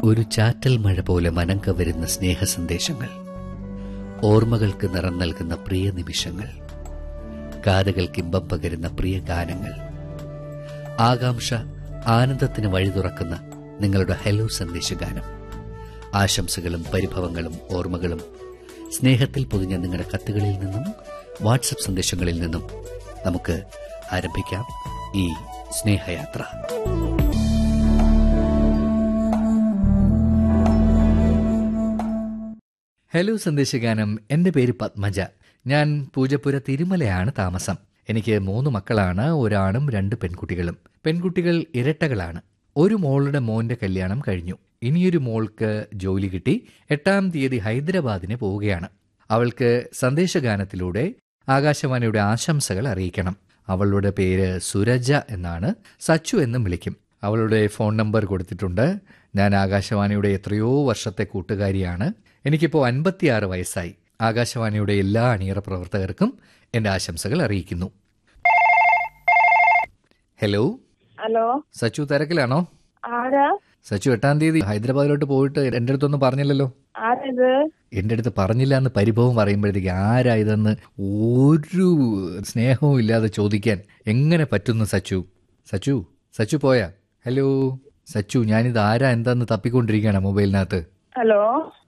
ഒരു ചാറ്റൽ മഴ പോലെ മനം കവരുന്ന സ്നേഹ സന്ദേശങ്ങൾ ഓർമ്മകൾക്ക് നിറം നൽകുന്ന പ്രിയ നിമിഷങ്ങൾ കാതുകൾക്ക് ഇമ്പം പകരുന്ന പ്രിയ ഗാനങ്ങൾ ആകാംക്ഷ ആനന്ദത്തിന് വഴി തുറക്കുന്ന നിങ്ങളുടെ ഹലോ സന്ദേശഗാനം ആശംസകളും പരിഭവങ്ങളും ഓർമ്മകളും സ്നേഹത്തിൽ പൊതിഞ്ഞ നിങ്ങളുടെ കത്തുകളിൽ നിന്നും വാട്സപ്പ് സന്ദേശങ്ങളിൽ നിന്നും നമുക്ക് ആരംഭിക്കാം ഈ സ്നേഹയാത്ര ഹലോ സന്ദേശഗാനം എൻ്റെ പേര് പത്മജ ഞാൻ പൂജപ്പുര തിരുമലയാണ് താമസം എനിക്ക് മൂന്ന് മക്കളാണ് ഒരാണും രണ്ട് പെൺകുട്ടികളും പെൺകുട്ടികൾ ഇരട്ടകളാണ് ഒരു മോളുടെ മോന്റെ കല്യാണം കഴിഞ്ഞു ഇനിയൊരു മോൾക്ക് ജോലി കിട്ടി എട്ടാം തീയതി ഹൈദരാബാദിന് പോവുകയാണ് അവൾക്ക് സന്ദേശഗാനത്തിലൂടെ ആകാശവാണിയുടെ ആശംസകൾ അറിയിക്കണം അവളുടെ പേര് സുരജ എന്നാണ് സച്ചു എന്നും വിളിക്കും അവളുടെ ഫോൺ നമ്പർ കൊടുത്തിട്ടുണ്ട് ഞാൻ ആകാശവാണിയുടെ എത്രയോ വർഷത്തെ കൂട്ടുകാരിയാണ് എനിക്കിപ്പോൾ അൻപത്തിയാറ് വയസ്സായി ആകാശവാണിയുടെ എല്ലാ അണിയറ പ്രവർത്തകർക്കും എന്റെ ആശംസകൾ അറിയിക്കുന്നു ഹലോ ഹലോ സച്ചു തിരക്കിലാണോ ആരാ സച്ചു എട്ടാം തീയതി ഹൈദരാബാദിലോട്ട് പോയിട്ട് എന്റെ അടുത്തൊന്നും പറഞ്ഞില്ലല്ലോ ആരിത് എന്റെ അടുത്ത് പറഞ്ഞില്ല എന്ന് പരിഭവം പറയുമ്പോഴത്തേക്ക് ആരാ ഇതെന്ന് ഒരു സ്നേഹവും ഇല്ലാതെ ചോദിക്കാൻ എങ്ങനെ പറ്റുന്നു സച്ചു സച്ചു സച്ചു പോയാ ഹലോ സച്ചു ഞാനിത് ആരാ എന്താന്ന് തപ്പിക്കൊണ്ടിരിക്കുകയാണ് മൊബൈലിനകത്ത് ഹലോ